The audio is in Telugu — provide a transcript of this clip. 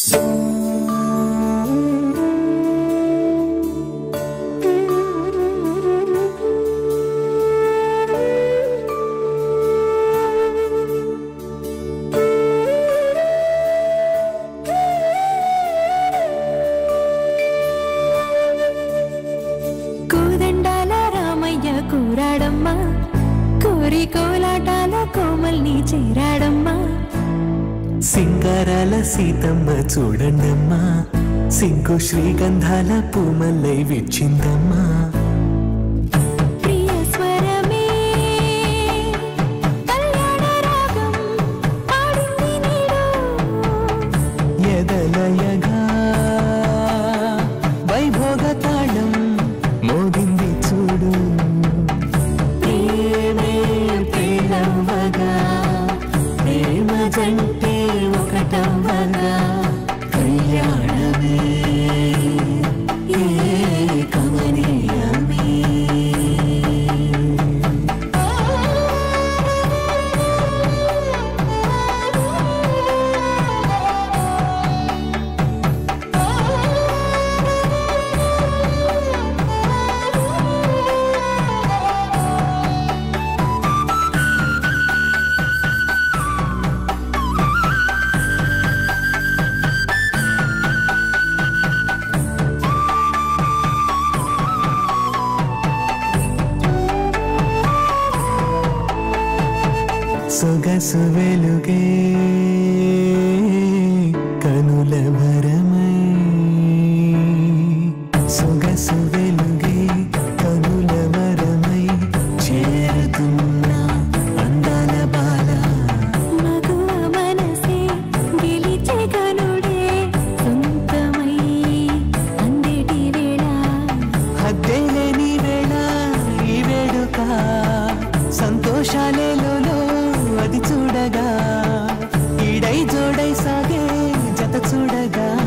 కోదండాల రామయ్య కూరాడమ్మా కోరి కోలాటాల కోమల్ని చేరాడమ్మా సింగారాల సీతమ్మ చూడండమ్మా సింగు శ్రీగంధాల పూమల్లై విచ్చిందమ్మా ప్రియ స్వరమే కళ్యాణ రాగం పాడింది నేడు ఎదలయగా వైభోగ తాళం మోగింది చూడు ప్రేమే ప్రేమవగా ప్రేమ జంటే ఒకటవ్వగా కళ్యాణమే ఏ కమనీయమే సొగసు వెలుగే కనుల భరమై సొగసు వెలుగే కనుల వరమై చేరుతున్న అందాల బాల మగువ మనసే గెలిచే గనుడే సొంతమై అందేటి వేళ హద్దేలేని వేళ ఈ వేడుక సంతోషాలేలో అది చూడగా ఈడై జోడై సాగే జత చూడగా